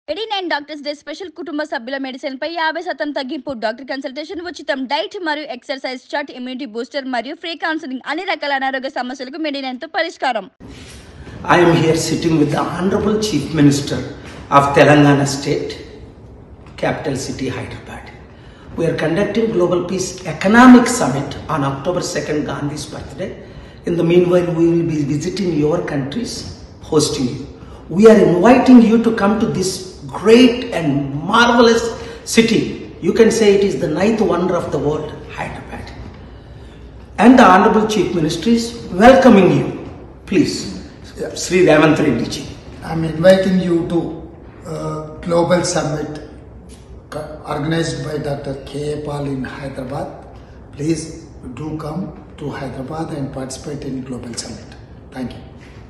Eighty nine doctors day special కుటుంబ సభ్యుల medicine పై యాభై శాతం తగ్గింపు డాక్టర్ కన్సల్టేషన్ ఉచితం డైట్ మరియు ఎక్సర్సైజ్ చార్ట్ ఇమ్యూనిటీ బూస్టర్ మరియు ఫ్రీ కౌన్సిలింగ్ అన్ని రకాల అనారోగ్య సమస్యలకు మెడినైన్ తో పరిష్కారం I am here sitting with the Honorable Chief Minister of Telangana State, capital city Hyderabad. We are conducting Global Peace Economic Summit on October 2nd, Gandhi's birthday. In the meanwhile, we will be visiting your countries, hosting you. We are inviting you to come to this great and marvelous city. You can say it is the ninth wonder of the world, Hyderabad. And the Honorable Chief Minister is welcoming you. Please, Sri Ramanth Reddy ji. I'm inviting you to uh, Global Summit co- organized by Dr. K. A. Paul in Hyderabad. Please do come to Hyderabad and participate in Global Summit. Thank you.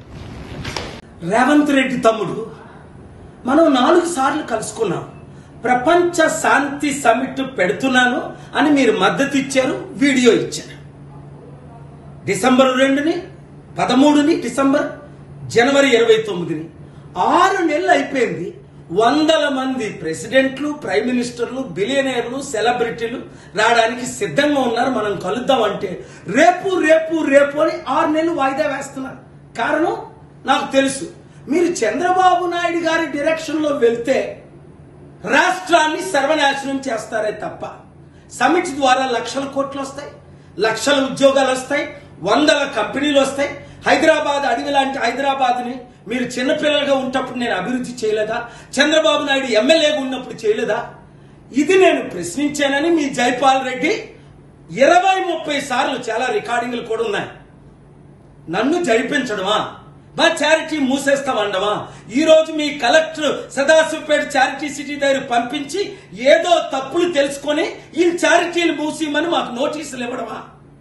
Revanth Reddy తమ్ముడు మనం నాలుగు సార్లు కలుసుకున్నాం ప్రపంచ శాంతి summit పెడుతున్నాను అని మీరు మద్దతు ఇచ్చారు వీడియో ఇచ్చారు డిసెంబర్ రెండుని పదమూడుని డిసెంబర్ జనవరి ఇరవై తొమ్మిదిని ఆరు నెలలు అయిపోయింది వందల మంది ప్రెసిడెంట్లు ప్రైమ్ మినిస్టర్లు బిలియనీర్లు సెలబ్రిటీలు రావడానికి సిద్ధంగా ఉన్నారు మనం కలుద్దాం అంటే రేపు రేపు రేపు అని ఆరు నెలలు వాయిదా వేస్తున్నారు కారణం నాకు తెలుసు మీరు చంద్రబాబు నాయుడు గారి డైరెక్షన్ లో వెళ్తే రాష్ట్రాన్ని సర్వనాశనం చేస్తారే తప్ప సమిట్ ద్వారా లక్షల కోట్లు వస్తాయి లక్షల ఉద్యోగాలు వస్తాయి వందల కంపెనీలు వస్తాయి హైదరాబాద్ అడవి లాంటి హైదరాబాద్ ని మీరు చిన్నపిల్లలుగా ఉన్నప్పుడు నేను అభివృద్ధి చేయలేదా చంద్రబాబు నాయుడు ఎమ్మెల్యేగా ఉన్నప్పుడు చేయలేదా ఇది నేను ప్రశ్నించానని మీ జైపాల్ రెడ్డి ఇరవై ముప్పై సార్లు చాలా రికార్డింగ్లు కూడా ఉన్నాయి నన్ను జరిపించడమా మా చారిటీ మూసేస్తామండమా ఈ రోజు మీ కలెక్టర్ సదాశివపేట చారిటీ సిటీ దగ్గర పంపించి ఏదో తప్పులు తెలుసుకొని ఈ చారిటీలు మూసేయమని మాకు నోటీసులు ఇవ్వడమా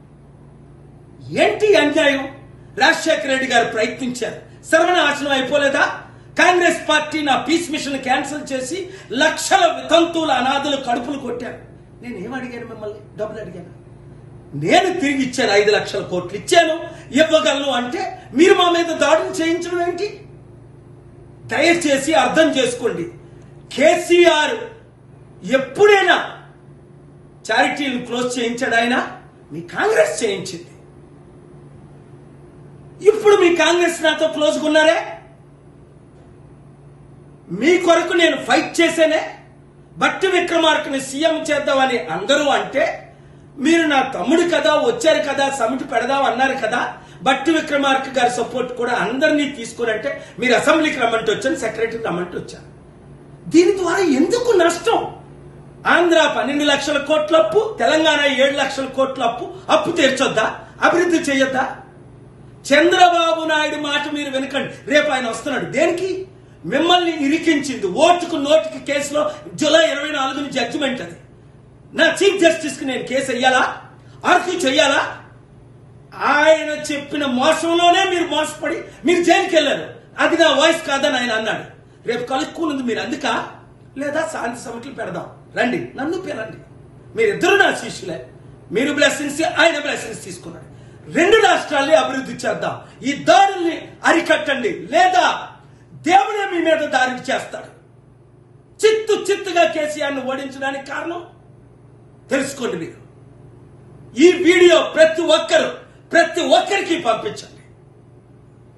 ఏంటి అన్యాయం రాజశేఖర రెడ్డి గారు ప్రయత్నించారు సర్వనాశనం అయిపోలేదా కాంగ్రెస్ పార్టీ నా పీస్ మిషన్ క్యాన్సిల్ చేసి లక్షల వితంతువుల అనాథులు కడుపులు కొట్టారు నేను ఏం అడిగాను మిమ్మల్ని డబ్బులు అడిగాను నేను తిరిగి ఇచ్చాను ఐదు లక్షల కోట్లు ఇచ్చాను ఇవ్వగలను అంటే మీరు మా మీద దాడులు చేయించడం ఏంటి దయచేసి అర్థం చేసుకోండి కేసీఆర్ ఎప్పుడైనా చారిటీలు క్లోజ్ చేయించాడు ఆయన మీ కాంగ్రెస్ చేయించింది ఇప్పుడు మీ కాంగ్రెస్ నాతో క్లోజ్ ఉన్నారే మీ కొరకు నేను ఫైట్ చేసేనే బట్టి విక్రమార్కని సీఎం చేద్దామని అందరూ అంటే మీరు నా తమ్ముడు కదా వచ్చారు కదా సమిట్ పెడదాం అన్నారు కదా బట్టి విక్రమార్క గారి సపోర్ట్ కూడా అందరినీ తీసుకురంటే మీరు అసెంబ్లీకి రమ్మంటే వచ్చాను సెక్రటరీకి రమ్మంటే వచ్చాను దీని ద్వారా ఎందుకు నష్టం ఆంధ్ర పన్నెండు లక్షల కోట్ల అప్పు తెలంగాణ ఏడు లక్షల కోట్ల అప్పు అప్పు తీర్చొద్దా అభివృద్ధి చేయొద్దా చంద్రబాబు నాయుడు మాట మీరు వినకండి రేపు ఆయన వస్తున్నాడు దేనికి మిమ్మల్ని ఇరికించింది ఓటుకు నోటుకి కేసులో జూలై ఇరవై నాలుగుని జడ్జిమెంట్ అది నా చీఫ్ జస్టిస్ కి నేను కేసు వెయ్యాలా ఆర్క్యూ చెయ్యాలా ఆయన చెప్పిన మోసంలోనే మీరు మోసపడి మీరు జైలుకి వెళ్ళారు అది నా వాయిస్ కాదని ఆయన అన్నాడు రేపు కలుక్కున్నది మీరు అందుక లేదా శాంతి సమిట్లు పెడదాం రండి నన్ను పిలండి మీరిద్దరు నా శిష్యులే మీరు బ్లెస్సింగ్స్ ఆయన బ్లెస్సింగ్స్ తీసుకున్నాడు రెండు రాష్ట్రాల్ని అభివృద్ధి చేద్దాం ఈ దాడుల్ని అరికట్టండి లేదా దేవుడే మీ మీద దాడి చేస్తాడు చిత్తు చిత్తుగా కేసీఆర్ను ఓడించడానికి కారణం తెలుసుకోండి మీరు ఈ వీడియో ప్రతి ఒక్కరు ప్రతి ఒక్కరికి పంపించండి